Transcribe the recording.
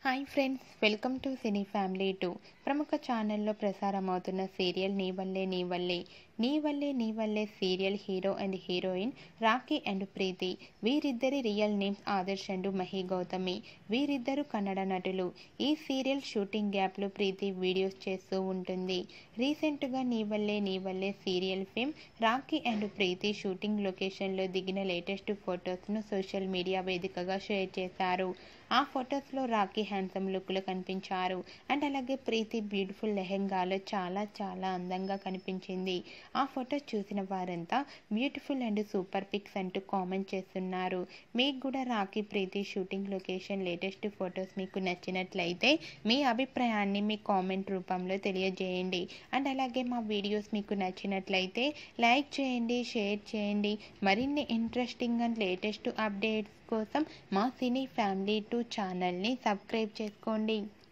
hi friends welcome to cine family two ప్రముఖ ఛానల్లో ప్రసారమవుతున్న serial నీ వల్లే నీ వల్లే నీ వల్లే నీ వల్లే serial hero and heroine Rakhi and Preethi వీరిద్దరి real names Adarsh and Mahi Gautami వీరిద్దరు కన్నడ నటులు ఈ సీరియల్ షూటింగ్ గ్యాప్లో ప్రీతి వీడియోస్ చేస్తూ ఉంటుంది రీసెంట్గా నీ వల్లే నీ వల్లే serial fame Rakhi and Preethi shooting లొకేషన్లో దిగిన లేటెస్ట్ ఫొటోస్ను సోషల్ మీడియా వేదికగా షేర్ చేశారు ఆ ఫొటోస్లో రాఖీ హ్యాండ్సమ్ లుక్లో కనిపించారు అండ్ అలాగే ప్రీతి బ్యూటిఫుల్ లెహెంగాలో చాలా చాలా అందంగా కనిపించింది ఆ ఫొటోస్ చూసిన వారంతా బ్యూటిఫుల్ అండ్ సూపర్ పిక్స్ అంటూ కామెంట్ చేస్తున్నారు మీకు కూడా Rakhi Preethi shooting location latest photos మీకు నచ్చినట్లయితే మీ అభిప్రాయాన్ని మీ కామెంట్ రూపంలో తెలియజేయండి అండ్ అలాగే మా వీడియోస్ మీకు నచ్చినట్లయితే లైక్ చేయండి షేర్ చేయండి మరిన్ని ఇంట్రెస్టింగ్ అండ్ లేటెస్ట్ అప్డేట్స్ కోసం మా సినీ ఫ్యామిలీ టూ ఛానల్ని సబ్స్క్రైబ్ చేసుకోండి